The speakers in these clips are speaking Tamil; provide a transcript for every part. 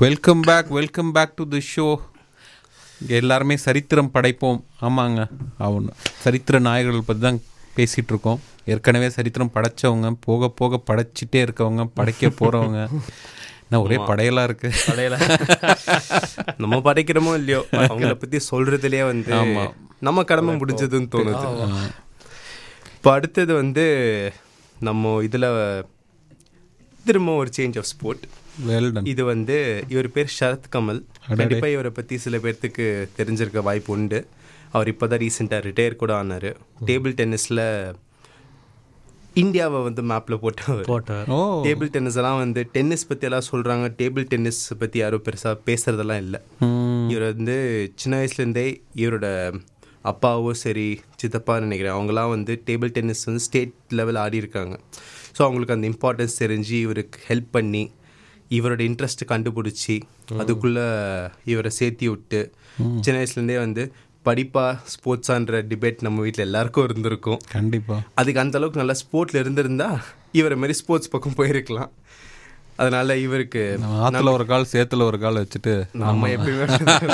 Welcome back welcome back to the show இங்கே எல்லாருமே சரித்திரம் படைப்போம் ஆமாங்க அவன் சரித்திர நாயகர்கள் பற்றி தான் பேசிகிட்டு இருக்கோம் ஏற்கனவே சரித்திரம் படைச்சவங்க போக போக படைச்சிட்டே இருக்கவங்க படைக்க போகிறவங்க என்ன ஒரே படையலாக இருக்கு படையல நம்ம படைக்கிறோமோ இல்லையோ அவங்கள பத்தி சொல்றதுலயே வந்து நம்ம கடமை முடிஞ்சதுன்னு தோணுது இப்போ அடுத்தது வந்து நம்ம இதுல திரும்ப ஒரு சேஞ்ச் ஆஃப் ஸ்போர்ட் வெல்டன் இது வந்து இவர் பேர் சரத் கமல் கண்டிப்பா இவரை பத்தி சில பேர்த்துக்கு தெரிஞ்சிருக்க வாய்ப்பு உண்டு அவர் இப்போதான் ரீசெண்டாக ரிட்டையர் கூட ஆனாரு டேபிள் டென்னிஸ்ல இந்தியாவை வந்து மேப்ல போட்டவர் போட்டார் ஓ டேபிள் டென்னிஸ் எல்லாம் வந்து டென்னிஸ் பத்தி எல்லாம் சொல்றாங்க டேபிள் டென்னிஸ் பத்தி யாரும் பெருசா பேசுறதெல்லாம் இல்லை ம், இவர் வந்து சின்ன வயசுலேருந்தே இவரோட அப்பாவோ சரி சித்தப்பான்னு நினைக்கிறேன் அவங்களாம் வந்து டேபிள் டென்னிஸ் வந்து ஸ்டேட் லெவல் ஆடி இருக்காங்க ஸோ அவங்களுக்கு அந்த இம்பார்ட்டன்ஸ் தெரிஞ்சு இவருக்கு ஹெல்ப் பண்ணி இவரோட இன்ட்ரெஸ்ட் கண்டுபிடிச்சி அதுக்குள்ள இவரை சேர்த்தி விட்டு சின்ன வயசுலேருந்தே வந்து படிப்பா ஸ்போர்ட்ஸான்ற டிபேட் நம்ம வீட்டில் எல்லாருக்கும் இருந்திருக்கும் கண்டிப்பா அதுக்கு அந்த அளவுக்கு நல்லா ஸ்போர்ட்ல இருந்திருந்தா இவரை மாதிரி ஸ்போர்ட்ஸ் பக்கம் போயிருக்கலாம் அதனால இவருக்கு நம்ம ஆற்றுல ஒரு கால் சேத்துல ஒரு கால் வச்சுட்டு நம்ம எப்பயுமே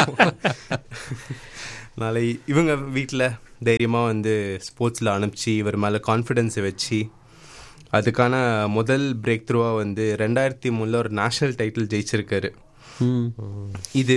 நாளை இவங்க வீட்டில் தைரியமாக வந்து ஸ்போர்ட்ஸில் அனுப்பிச்சு இவர் மேலே கான்ஃபிடென்ஸை வச்சு அதுக்கான முதல் பிரேக் த்ரூவாக வந்து ரெண்டாயிரத்தி மூணில் ஒரு நேஷ்னல் டைட்டில் ஜெயிச்சிருக்காரு ம், இது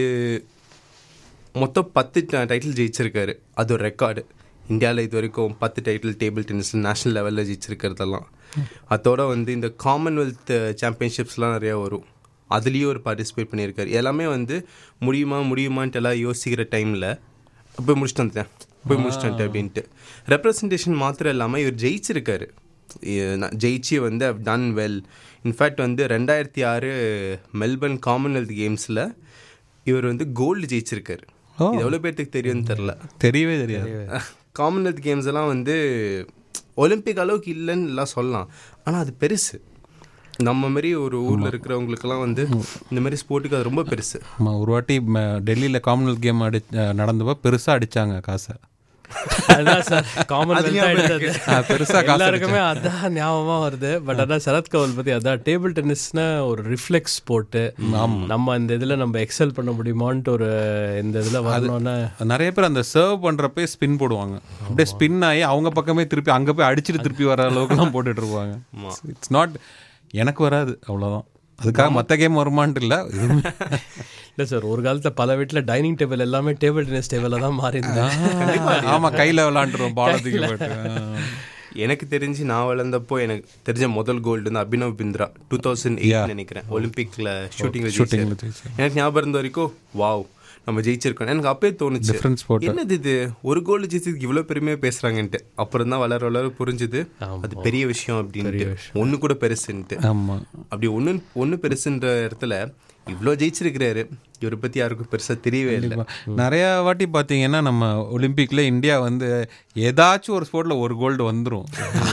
மொத்தம் பத்து டைட்டில் ஜெயிச்சிருக்காரு அது ஒரு ரெக்கார்டு இந்தியாவில் இது வரைக்கும் பத்து டைட்டில் டேபிள் டென்னிஸில் நேஷனல் லெவலில் ஜெயிச்சிருக்கிறதெல்லாம் அதோட வந்து இந்த காமன்வெல்த் சாம்பியன்ஷிப்ஸ்லாம் நிறையா வரும் அதுலேயும் ஒரு பார்ட்டிசிபேட் பண்ணியிருக்காரு எல்லாமே வந்து முடியுமா முடியுமான்ட்டு எல்லாம் யோசிக்கிற டைமில் போய் முடிச்சுட்டு வந்துட்டேன் போய் முடிச்சுட்டு வந்துட்டேன் அப்படின்ட்டு ரெப்ரசன்டேஷன் மாத்திரம் இல்லாமல் இவர் ஜெயிச்சிருக்காரு இ- நான் ஜெயிச்சு வந்து டன் வெல் இன்ஃபேக்ட் வந்து ரெண்டாயிரத்தி ஆறு மெல்பர்ன் காமன்வெல்த் கேம்ஸில் இவர் வந்து கோல்டு ஜெயிச்சிருக்காரு ஓ. இது எவ்வளோ பேர்த்துக்கு தெரியும்னு தெரில தெரியவே தெரியாது காமன்வெல்த் கேம்ஸ் எல்லாம் வந்து ஒலிம்பிக் அளவுக்கு இல்லைன்னு எல்லாம் சொல்லலாம் ஆனால் அது பெருசு நம்ம மாதிரி ஒரு ஊரில் இருக்கிறவங்களுக்கெல்லாம் வந்து இந்த மாதிரி ஸ்போர்ட்டுக்கு அது ரொம்ப பெருசு ஆமாம் ஒரு வாட்டி ம- டெல்லியில காமன்வெல்த் கேம் அடி நடந்தப்போ பெருசாக அடிச்சாங்க காசை அதான் சார் காமன்வெல்த் எடுத்தது ஆ, பெருசா காசு எல்லாருக்குமே அதான் ஞாபகமா வருது பட் அதான் சரத் கமல் பத்தி அதான் டேபிள் டென்னிஸ்னா ஒரு ரிஃப்ளெக்ஸ் போட்டு நம்ம இந்த இதுல நம்ம எக்ஸல் பண்ண முடியுமான்ட்டு ஒரு இந்த இதுல வரணும்னா நிறைய பேர் அந்த சர்வ் பண்றப்பே ஸ்பின் போடுவாங்க அப்படியே ஸ்பின் ஆகி அவங்க பக்கமே திருப்பி அங்க போய் அடிச்சிட்டு திருப்பி வர அளவுக்குலாம் போட்டுட்டு இருப்பாங்க இட்ஸ் நாட் எனக்கு வராது அவ்வளவுதான் அதுக்காக மத்த கேம் வருமான்ட்டு இல்ல இதுவுமே இல்ல சார் ஒரு காலத்துல பல வீட்ல டைனிங் டேபிள் எல்லாமே டேபிள் டென்னிஸ் டேபிள்ல தான் மாறி இருந்தேன் ஆமா கையில விளாண்டுருவோம் பாலத்துக்கு போயிட்டு ஆ. எனக்கு தெரிஞ்சு நான் வளர்ந்தப்போ எனக்கு தெரிஞ்ச முதல் கோல்டு வந்து Abhinav Bindra two thousand eight நினைக்கிறேன் ஒலிம்பிக்ல ஷூட்டிங்ல Shooting-ல ஜெயிச்சாரு எனக்கு ஞாபகம் இருந்த வரைக்கும் வாவ் நம்ம ஜெயிச்சிருக்கோம் எனக்கு அப்பயே தோணுச்சு Different sport. என்னது இது ஒரு கோல் ஜெயிச்சதுக்கு இவ்வளவு பெருமையா பேசுறாங்கன்ட்டு அப்புறம் தான் வளர வளர புரிஞ்சுது அது பெரிய விஷயம் அப்படின்ட்டு ஒண்ணு கூட பெருசுன்ட்டு ஆமா அப்படி ஒண்ணு ஒண்ணு பெருசுன்ற இடத்துல இவ்வளோ ஜெயிச்சிருக்கிறாரு இவரை பத்தி யாருக்கும் பெருசா தெரியவே இல்லை நிறைய வாட்டி பாத்தீங்கன்னா நம்ம ஒலிம்பிக்ல இந்தியா வந்து ஏதாச்சும் ஒரு ஸ்போர்ட்ல ஒரு கோல்டு வந்துரும்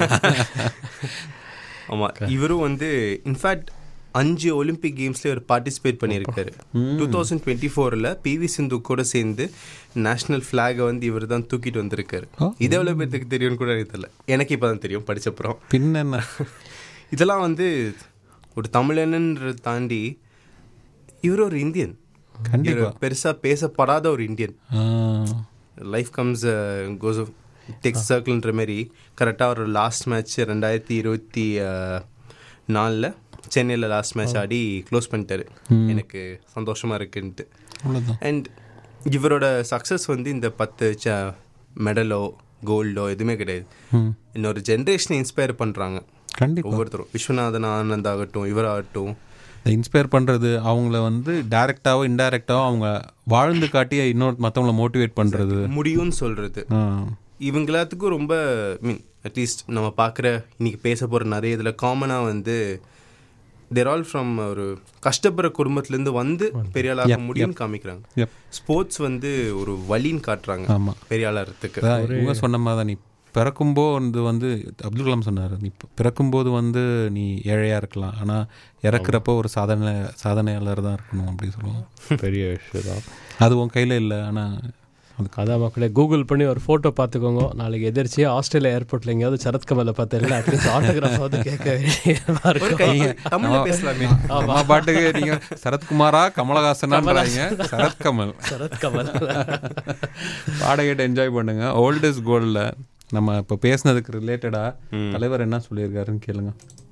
ஆமா இவரும் வந்து இன்ஃபேக்ட் அஞ்சு ஒலிம்பிக் கேம்ஸ்ல இவர் பார்ட்டிசிபேட் பண்ணியிருக்காரு டூ தௌசண்ட் டுவெண்ட்டி ஃபோரில் பிவி சிந்து கூட சேர்ந்து நேஷனல் ஃபிளாகை வந்து இவர் தான் தூக்கிட்டு வந்திருக்காரு இது எவ்வளோ பேர்த்துக்கு தெரியும்னு கூட எனக்கு தெரியல எனக்கு இப்போ தான் தெரியும் படிச்சப்புறம் பின்ன என்ன இதெல்லாம் வந்து ஒரு தமிழன்ன்றதை தாண்டி இவர் ஒரு இந்தியன் கண்டிப்பா. பெருசா பேசப்படாத ஒரு இந்தியன் ஆ, லைஃப் கம்ஸ் கோஸ் டெக்ஸ் சர்க்கிள்ன்ற மாதிரி கரெக்டாக ஒரு லாஸ்ட் மேட்ச் ரெண்டாயிரத்தி இருபத்தி நாலில் சென்னையில் லாஸ்ட் மேட்ச் ஆடி க்ளோஸ் பண்ணிட்டாரு எனக்கு சந்தோஷமா இருக்குன்ட்டு அவ்வளவுதான் அண்ட் இவரோட சக்ஸஸ் வந்து இந்த பத்து ச மெடலோ கோல்டோ எதுவுமே கிடையாது ம். இன்னொரு ஜென்ரேஷனை இன்ஸ்பயர் பண்ணுறாங்க கண்டிப்பா ஒவ்வொருத்தரும் விஸ்வநாதன் ஆனந்த் ஆகட்டும் இவராகட்டும் இன்ஸ்பயர் பண்றது அவங்கள வந்து டைரக்டாவோ இன்டைரக்டாவோ அவங்க வாழ்ந்து காட்டி இன்னொரு மத்தவங்கள மோட்டிவேட் பண்றது முடியும்னு சொல்றது ஆ, இவங்க எல்லாத்துக்கும் ரொம்ப மீன் அட்லீஸ்ட் நம்ம பார்க்குற இன்னைக்கு பேச போகிற நிறைய இதில் காமனாக வந்து தேர் ஆல் ஃப்ரம் ஒரு கஷ்டப்படுற குடும்பத்துலேருந்து வந்து பெரிய ஆளாக முடியும்னு காமிக்கிறாங்க Yep. ஸ்போர்ட்ஸ் வந்து ஒரு வழின்னு காட்டுறாங்க ஆமா பெரிய ஆளாகிறதுக்கு அதான் இவங்க சொன்ன மாதிரி தான் நீ பிறக்கும்போது வந்து அப்துல் கலாம் சொன்னார் நீ பி- பிறக்கும்போது வந்து நீ ஏழையா இருக்கலாம் ஆனா இறக்குறப்போ ஒரு சாதனை சாதனையாளர் தான் இருக்கணும் அப்படி சொல்லுவாங்க பெரிய விஷயம் தான் அது உன் கையில இல்லை ஆனா அதான் மக்களே கூகுள் பண்ணி ஒரு ஃபோட்டோ பார்த்துக்கோங்க நாளைக்கு எதிர்ச்சியா ஆஸ்திரேலியா ஏர்போர்ட்ல எங்கேயாவது சரத்கமலை பார்த்தேன் அட்லீஸ்ட் ஆட்டோகிராஃபாவது கேட்க வேண்டியதா ஒரு இருக்கும் கை தமிழ்ல பேசலாமே நம்ம பாட்டுக்கு நீங்க சரத்குமாரா கமலஹாசனான்றாங்க சரத்கமல் சரத்கமல் பாடகேட்ட என்ஜாய் பண்ணுங்க ஓல்ட் இஸ் கோல்டில் நம்ம இப்போ பேசுனதுக்கு ரிலேட்டடாக தலைவர் என்ன சொல்லியிருக்காருன்னு கேளுங்க